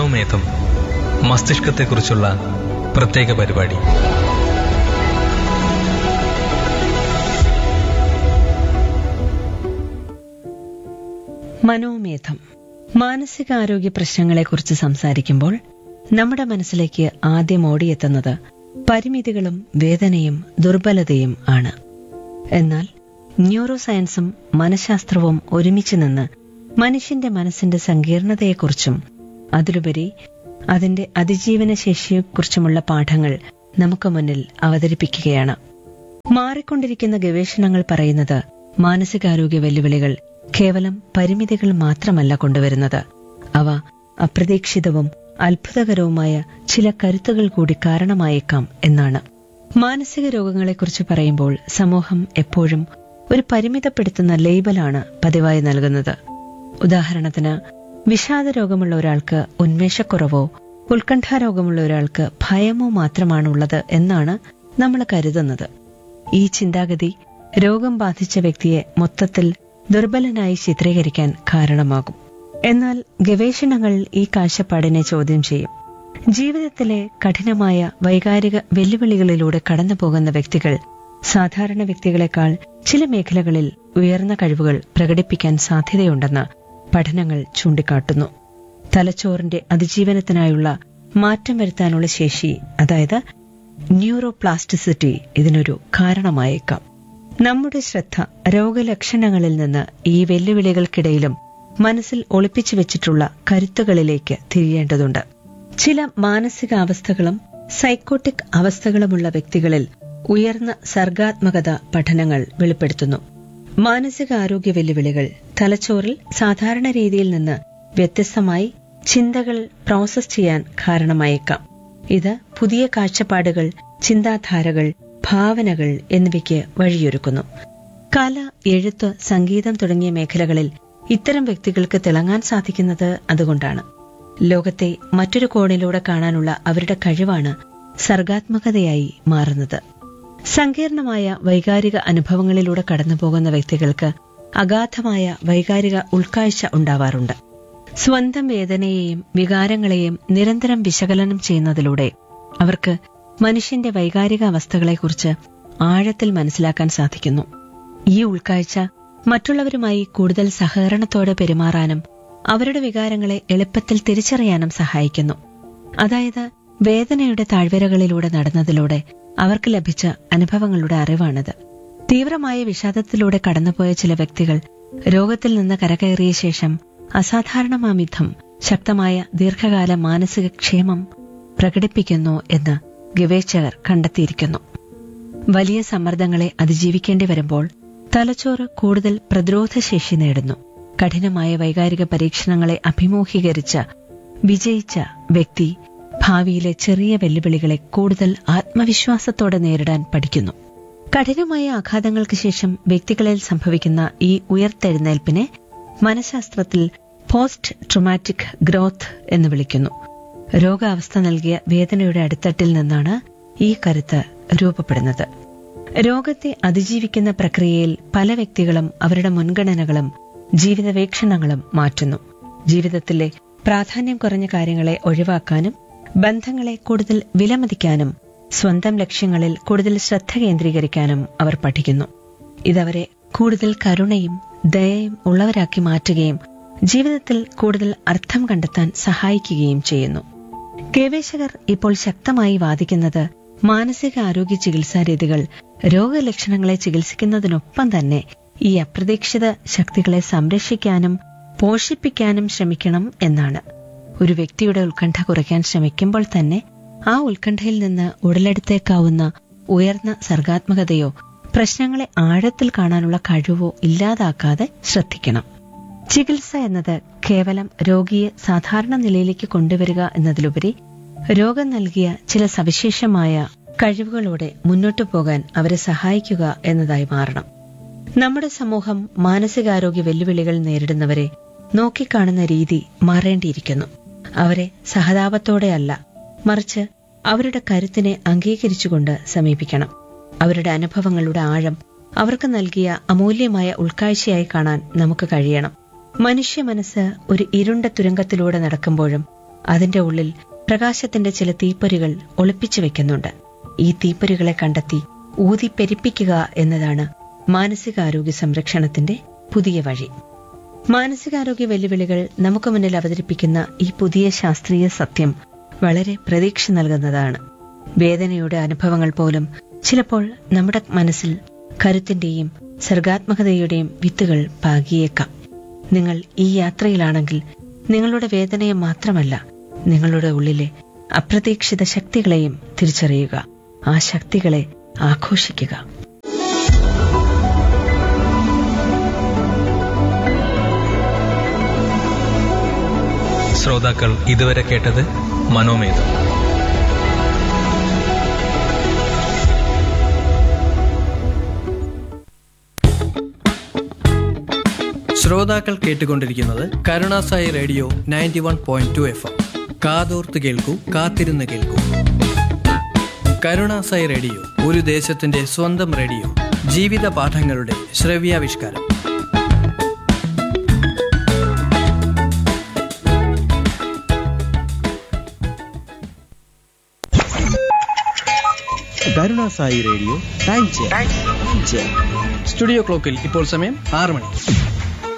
മനോമേധം മസ്തിഷ്കത്തെക്കുറിച്ചുള്ള പ്രത്യേക പരിപാടി മനോമേധം മാനസികാരോഗ്യ പ്രശ്നങ്ങളെക്കുറിച്ച് സംസാരിക്കുമ്പോൾ നമ്മുടെ മനസ്സിലേക്ക് ആദ്യം ഓടിയെത്തുന്നത് പരിമിതികളും വേദനയും ദുർബലതയും ആണ് എന്നാൽ ന്യൂറോ സയൻസും മനഃശാസ്ത്രവും ഒരുമിച്ച് നിന്ന് മനുഷ്യന്റെ മനസ്സിന്റെ സങ്കീർണതയെക്കുറിച്ചും അതിലുപരി അതിന്റെ അതിജീവന ശേഷിയെക്കുറിച്ചുമുള്ള പാഠങ്ങൾ നമുക്ക് മുന്നിൽ അവതരിപ്പിക്കുകയാണ് മാറിക്കൊണ്ടിരിക്കുന്ന ഗവേഷണങ്ങൾ പറയുന്നത് മാനസികാരോഗ്യ വെല്ലുവിളികൾ കേവലം പരിമിതികൾ മാത്രമല്ല കൊണ്ടുവരുന്നത് അവ അപ്രതീക്ഷിതവും അത്ഭുതകരവുമായ ചില കരുത്തുകൾ കൂടി കാരണമായേക്കാം എന്നാണ് മാനസിക രോഗങ്ങളെക്കുറിച്ച് പറയുമ്പോൾ സമൂഹം എപ്പോഴും ഒരു പരിമിതപ്പെടുത്തുന്ന ലേബലാണ് പതിവായി നൽകുന്നത് ഉദാഹരണത്തിന് വിഷാദ രോഗമുള്ള ഒരാൾക്ക് ഉന്മേഷക്കുറവോ ഉത്കണ്ഠാരോഗമുള്ള ഒരാൾക്ക് ഭയമോ മാത്രമാണുള്ളത് എന്നാണ് നമ്മൾ കരുതുന്നത് ഈ ചിന്താഗതി രോഗം ബാധിച്ച വ്യക്തിയെ മൊത്തത്തിൽ ദുർബലനായി ചിത്രീകരിക്കാൻ കാരണമാകും എന്നാൽ ഗവേഷണങ്ങൾ ഈ കാഴ്ചപ്പാടിനെ ചോദ്യം ചെയ്യും ജീവിതത്തിലെ കഠിനമായ വൈകാരിക വെല്ലുവിളികളിലൂടെ കടന്നുപോകുന്ന വ്യക്തികൾ സാധാരണ വ്യക്തികളെക്കാൾ ചില മേഖലകളിൽ ഉയർന്ന കഴിവുകൾ പ്രകടിപ്പിക്കാൻ സാധ്യതയുണ്ടെന്ന് പഠനങ്ങൾ ചൂണ്ടിക്കാട്ടുന്നു തലച്ചോറിന്റെ അതിജീവനത്തിനായുള്ള മാറ്റം വരുത്താനുള്ള ശേഷി അതായത് ന്യൂറോപ്ലാസ്റ്റിസിറ്റി ഇതിനൊരു കാരണമായേക്കാം നമ്മുടെ ശ്രദ്ധ രോഗലക്ഷണങ്ങളിൽ നിന്ന് ഈ വെല്ലുവിളികൾക്കിടയിലും മനസ്സിൽ ഒളിപ്പിച്ചു വെച്ചിട്ടുള്ള കരുത്തുകളിലേക്ക് തിരിയേണ്ടതുണ്ട് ചില മാനസികാവസ്ഥകളും സൈക്കോട്ടിക് അവസ്ഥകളുമുള്ള വ്യക്തികളിൽ ഉയർന്ന സർഗാത്മകത പഠനങ്ങൾ വെളിപ്പെടുത്തുന്നു മാനസികാരോഗ്യ വെല്ലുവിളികൾ തലച്ചോറിൽ സാധാരണ രീതിയിൽ നിന്ന് വ്യത്യസ്തമായി ചിന്തകൾ പ്രോസസ് ചെയ്യാൻ കാരണമായേക്കാം ഇത് പുതിയ കാഴ്ചപ്പാടുകൾ ചിന്താധാരകൾ ഭാവനകൾ എന്നിവയ്ക്ക് വഴിയൊരുക്കുന്നു കല എഴുത്ത് സംഗീതം തുടങ്ങിയ മേഖലകളിൽ ഇത്തരം വ്യക്തികൾക്ക് തിളങ്ങാൻ സാധിക്കുന്നത് അതുകൊണ്ടാണ് ലോകത്തെ മറ്റൊരു കോണിലൂടെ കാണാനുള്ള അവരുടെ കഴിവാണ് സർഗാത്മകതയായി മാറുന്നത് സങ്കീർണമായ വൈകാരിക അനുഭവങ്ങളിലൂടെ കടന്നുപോകുന്ന വ്യക്തികൾക്ക് അഗാധമായ വൈകാരിക ഉൾക്കാഴ്ച ഉണ്ടാവാറുണ്ട് സ്വന്തം വേദനയെയും വികാരങ്ങളെയും നിരന്തരം വിശകലനം ചെയ്യുന്നതിലൂടെ അവർക്ക് മനുഷ്യന്റെ വൈകാരിക അവസ്ഥകളെക്കുറിച്ച് ആഴത്തിൽ മനസ്സിലാക്കാൻ സാധിക്കുന്നു ഈ ഉൾക്കാഴ്ച മറ്റുള്ളവരുമായി കൂടുതൽ സഹകരണത്തോടെ പെരുമാറാനും അവരുടെ വികാരങ്ങളെ എളുപ്പത്തിൽ തിരിച്ചറിയാനും സഹായിക്കുന്നു അതായത് വേദനയുടെ താഴ്വരകളിലൂടെ നടന്നതിലൂടെ അവർക്ക് ലഭിച്ച അനുഭവങ്ങളുടെ അറിവാണിത് തീവ്രമായ വിഷാദത്തിലൂടെ കടന്നുപോയ ചില വ്യക്തികൾ രോഗത്തിൽ നിന്ന് കരകയറിയ ശേഷം അസാധാരണമാമിധം ശക്തമായ ദീർഘകാല മാനസിക ക്ഷേമം പ്രകടിപ്പിക്കുന്നു എന്ന് ഗവേഷകർ കണ്ടെത്തിയിരിക്കുന്നു വലിയ സമ്മർദ്ദങ്ങളെ അതിജീവിക്കേണ്ടി വരുമ്പോൾ തലച്ചോറ് കൂടുതൽ പ്രതിരോധശേഷി നേടുന്നു കഠിനമായ വൈകാരിക പരീക്ഷണങ്ങളെ അഭിമുഖീകരിച്ച വിജയിച്ച വ്യക്തി ഭാവിയിലെ ചെറിയ വെല്ലുവിളികളെ കൂടുതൽ ആത്മവിശ്വാസത്തോടെ നേരിടാൻ പഠിക്കുന്നു കഠിനമായ ആഘാതങ്ങൾക്ക് ശേഷം വ്യക്തികളിൽ സംഭവിക്കുന്ന ഈ ഉയർത്തെഴുന്നേൽപ്പിനെ മനഃശാസ്ത്രത്തിൽ പോസ്റ്റ് ട്രൊമാറ്റിക് ഗ്രോത്ത് എന്ന് വിളിക്കുന്നു രോഗാവസ്ഥ നൽകിയ വേദനയുടെ അടിത്തട്ടിൽ നിന്നാണ് ഈ കരുത്ത് രൂപപ്പെടുന്നത് രോഗത്തെ അതിജീവിക്കുന്ന പ്രക്രിയയിൽ പല വ്യക്തികളും അവരുടെ മുൻഗണനകളും ജീവിതവീക്ഷണങ്ങളും മാറ്റുന്നു ജീവിതത്തിലെ പ്രാധാന്യം കുറഞ്ഞ കാര്യങ്ങളെ ഒഴിവാക്കാനും ബന്ധങ്ങളെ കൂടുതൽ വിലമതിക്കാനും സ്വന്തം ലക്ഷ്യങ്ങളിൽ കൂടുതൽ ശ്രദ്ധ കേന്ദ്രീകരിക്കാനും അവർ പഠിക്കുന്നു ഇതവരെ കൂടുതൽ കരുണയും ദയയും ഉള്ളവരാക്കി മാറ്റുകയും ജീവിതത്തിൽ കൂടുതൽ അർത്ഥം കണ്ടെത്താൻ സഹായിക്കുകയും ചെയ്യുന്നു ഗവേഷകർ ഇപ്പോൾ ശക്തമായി വാദിക്കുന്നത് മാനസിക ആരോഗ്യ ചികിത്സാ രീതികൾ രോഗലക്ഷണങ്ങളെ ചികിത്സിക്കുന്നതിനൊപ്പം തന്നെ ഈ അപ്രതീക്ഷിത ശക്തികളെ സംരക്ഷിക്കാനും പോഷിപ്പിക്കാനും ശ്രമിക്കണം എന്നാണ് ഒരു വ്യക്തിയുടെ ഉത്കണ്ഠ കുറയ്ക്കാൻ ശ്രമിക്കുമ്പോൾ തന്നെ ആ ഉത്കണ്ഠയിൽ നിന്ന് ഉടലെടുത്തേക്കാവുന്ന ഉയർന്ന സർഗാത്മകതയോ പ്രശ്നങ്ങളെ ആഴത്തിൽ കാണാനുള്ള കഴിവോ ഇല്ലാതാക്കാതെ ശ്രദ്ധിക്കണം ചികിത്സ എന്നത് കേവലം രോഗിയെ സാധാരണ നിലയിലേക്ക് കൊണ്ടുവരിക എന്നതിലുപരി രോഗം നൽകിയ ചില സവിശേഷമായ കഴിവുകളോടെ മുന്നോട്ടു പോകാൻ അവരെ സഹായിക്കുക എന്നതായി മാറണം നമ്മുടെ സമൂഹം മാനസികാരോഗ്യ വെല്ലുവിളികൾ നേരിടുന്നവരെ നോക്കിക്കാണുന്ന രീതി മാറേണ്ടിയിരിക്കുന്നു അവരെ സഹതാപത്തോടെയല്ല മറിച്ച് അവരുടെ കരുത്തിനെ അംഗീകരിച്ചുകൊണ്ട് സമീപിക്കണം അവരുടെ അനുഭവങ്ങളുടെ ആഴം അവർക്ക് നൽകിയ അമൂല്യമായ ഉൾക്കാഴ്ചയായി കാണാൻ നമുക്ക് കഴിയണം മനുഷ്യ മനസ്സ് ഒരു ഇരുണ്ട തുരങ്കത്തിലൂടെ നടക്കുമ്പോഴും അതിന്റെ ഉള്ളിൽ പ്രകാശത്തിന്റെ ചില തീപ്പൊരികൾ ഒളിപ്പിച്ചു വെക്കുന്നുണ്ട് ഈ തീപ്പൊരികളെ കണ്ടെത്തി ഊതി പെരിപ്പിക്കുക എന്നതാണ് മാനസികാരോഗ്യ സംരക്ഷണത്തിന്റെ പുതിയ വഴി മാനസികാരോഗ്യ വെല്ലുവിളികൾ നമുക്ക് മുന്നിൽ അവതരിപ്പിക്കുന്ന ഈ പുതിയ ശാസ്ത്രീയ സത്യം വളരെ പ്രതീക്ഷ നൽകുന്നതാണ് വേദനയുടെ അനുഭവങ്ങൾ പോലും ചിലപ്പോൾ നമ്മുടെ മനസ്സിൽ കരുത്തിന്റെയും സർഗാത്മകതയുടെയും വിത്തുകൾ പാകിയേക്കാം നിങ്ങൾ ഈ യാത്രയിലാണെങ്കിൽ നിങ്ങളുടെ വേദനയെ മാത്രമല്ല നിങ്ങളുടെ ഉള്ളിലെ അപ്രതീക്ഷിത ശക്തികളെയും തിരിച്ചറിയുക ആ ശക്തികളെ ആഘോഷിക്കുക ശ്രോതാക്കൾ ഇതുവരെ കേട്ടത് മനോമേധം ശ്രോതാക്കൾ കേട്ടുകൊണ്ടിരിക്കുന്നത് Karunasai radio ninety one point two F M കാതോർത്ത് കേൾക്കൂ കാത്തിരുന്ന് കേൾക്കൂ കരുണാസായി റേഡിയോ ഒരു ദേശത്തിന്റെ സ്വന്തം റേഡിയോ ജീവിത പാഠങ്ങളുടെ ശ്രവ്യാവിഷ്കാരം കരുണാസായി റേഡിയോ ടൈം ചെയർ സ്റ്റുഡിയോ ക്ലോക്കിൽ ഇപ്പോൾ സമയം ആറ് മണി